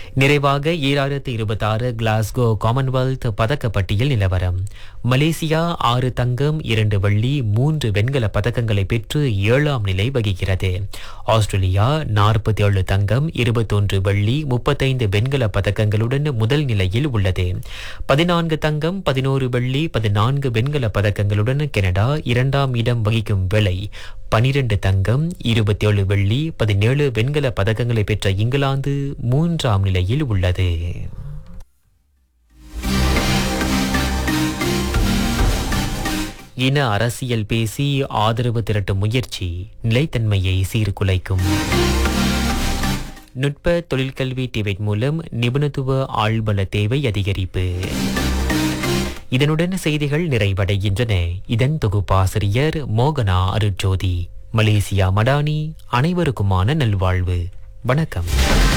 நிறைவாக ஈராயிரத்து இருபத்தாறு கிளாஸ்கோ காமன்வெல்த் பதக்கப்பட்டியல் நிலவரம் மலேசியா ஆறு தங்கம் இரண்டு வெள்ளி மூன்று வெண்கல பதக்கங்களை பெற்று ஏழாம் நிலை வகிக்கிறது ஆஸ்திரேலியா நாற்பத்தி ஏழு தங்கம் இருபத்தொன்று வெள்ளி முப்பத்தைந்து வெண்கல பதக்கங்களுடன் முதல் நிலையில் உள்ளது பதினான்கு தங்கம் பதினோரு வெள்ளி பதினான்கு வெண்கல பதக்கங்களுடன் கனடா இரண்டாம் இடம் வகிக்கும் வேளை பனிரெண்டு தங்கம் இருபத்தி ஏழு வெள்ளி பதினேழு வெண்கல பதக்கங்களை பெற்ற இங்கிலாந்து மூன்றாம் நிலையில் உள்ளது இன அரசியல் பேசி ஆதரவு திரட்டும் முயற்சி நிலைத்தன்மையை சீர்குலைக்கும் நுட்ப தொழிற்கல்வி டிபெட் மூலம் நிபுணத்துவ ஆழ்பல தேவை அதிகரிப்பு இதனுடன் செய்திகள் நிறைவடைகின்றன இதன் தொகுப்பாசிரியர் மோகனா அருட்ஜோதி மலேசியா மடானி அனைவருக்குமான நல்வாழ்வு வணக்கம்